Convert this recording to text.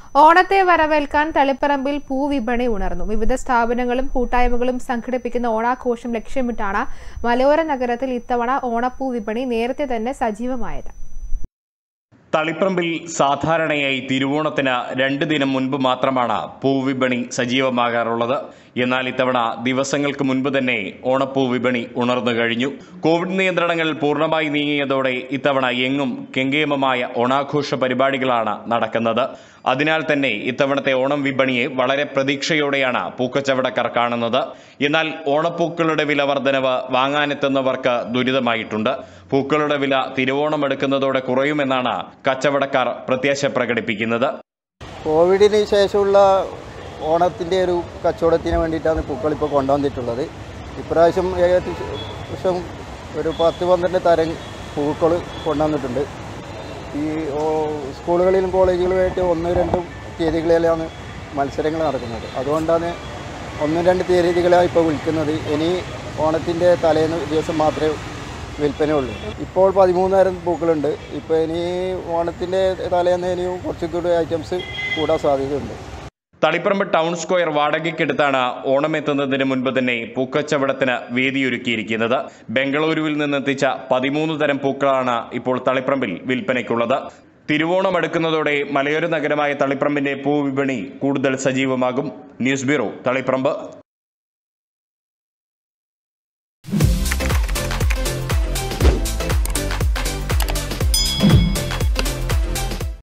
ഓണത്തെ വരവേൽക്കാൻ തളിപ്പറമ്പിൽ പൂവിപണി ഉണർന്നു വിവിധ സ്ഥാപനങ്ങളും കൂട്ടായ്മകളും സംഘടിപ്പിക്കുന്ന ഓണാഘോഷം ലക്ഷ്യമിട്ടാണ് മലയോര നഗരത്തിൽ ഇത്തവണ ഓണപ്പൂ വിപണി നേരത്തെ തന്നെ സജീവമായത് തളിപ്പറമ്പിൽ സാധാരണയായി തിരുവോണത്തിന് രണ്ട് ദിനം മുൻപ് മാത്രമാണ് പൂവിപണി സജീവമാകാറുള്ളത് എന്നാൽ ഇത്തവണ ദിവസങ്ങൾക്ക് മുൻപ് തന്നെ ഓണപ്പൂ വിപണി ഉണർന്നു കഴിഞ്ഞു കോവിഡ് നിയന്ത്രണങ്ങൾ പൂർണ്ണമായി നീങ്ങിയതോടെ ഇത്തവണ എങ്ങും കെങ്കേമമായ ഓണാഘോഷ പരിപാടികളാണ് നടക്കുന്നത് അതിനാൽ തന്നെ ഇത്തവണത്തെ ഓണം വിപണിയെ വളരെ പ്രതീക്ഷയോടെയാണ് പൂക്കച്ചവടക്കാർ കാണുന്നത് എന്നാൽ ഓണപ്പൂക്കളുടെ വില വർധനവ് വാങ്ങാനെത്തുന്നവർക്ക് ദുരിതമായിട്ടുണ്ട് പൂക്കളുടെ വില തിരുവോണം എടുക്കുന്നതോടെ കുറയുമെന്നാണ് കച്ചവടക്കാർ പ്രത്യാശ പ്രകടിപ്പിക്കുന്നത് കോവിഡിന് ശേഷമുള്ള ഓണത്തിൻ്റെ ഒരു കച്ചവടത്തിന് വേണ്ടിയിട്ടാണ് പൂക്കൾ ഇപ്പോൾ കൊണ്ടുവന്നിട്ടുള്ളത് ഇപ്രാവശ്യം ഏകദേശം ഒരു പത്ത് പന്ത്രണ്ട് തരം പൂക്കൾ കൊണ്ടുവന്നിട്ടുണ്ട് ഈ ഓ- സ്കൂളുകളിലും കോളേജുകളുമായിട്ട് ഒന്ന് രണ്ടും തീയതികളിലാണ് മത്സരങ്ങൾ നടക്കുന്നത് അതുകൊണ്ടാണ് ഒന്നും രണ്ട് തീയതികളാണ് ഇപ്പോൾ വിൽക്കുന്നത് ഇനി ഓണത്തിൻ്റെ തലേന്ന് ദിവസം മാത്രമേ വിൽപ്പനയുള്ളൂ ഇപ്പോൾ പതിമൂന്നായിരം പൂക്കളുണ്ട് ഇപ്പോൾ ഇനി ഓണത്തിൻ്റെ തലേന്ന് ഇനിയും കുറച്ചുകൂടി ഐറ്റംസ് കൂടാൻ സാധ്യതയുണ്ട് തളിപ്പറമ്പ് ടൗൺ സ്ക്വയർ വാടകയ്ക്കെടുത്താണ് ഓണം എത്തുന്നതിന് മുൻപ് തന്നെ പൂക്കച്ചവടത്തിന് വേദിയൊരുക്കിയിരിക്കുന്നത് ബംഗളൂരുവിൽ നിന്നെത്തിച്ച പതിമൂന്ന് തരം പൂക്കളാണ് ഇപ്പോൾ തളിപ്പറമ്പിൽ വിൽപ്പനയ്ക്കുള്ളത് തിരുവോണം അടുക്കുന്നതോടെ മലയോര നഗരമായ തളിപ്പറമ്പിന്റെ പൂവിപണി കൂടുതൽ സജീവമാകും ന്യൂസ് ബ്യൂറോ തളിപ്പറമ്പ്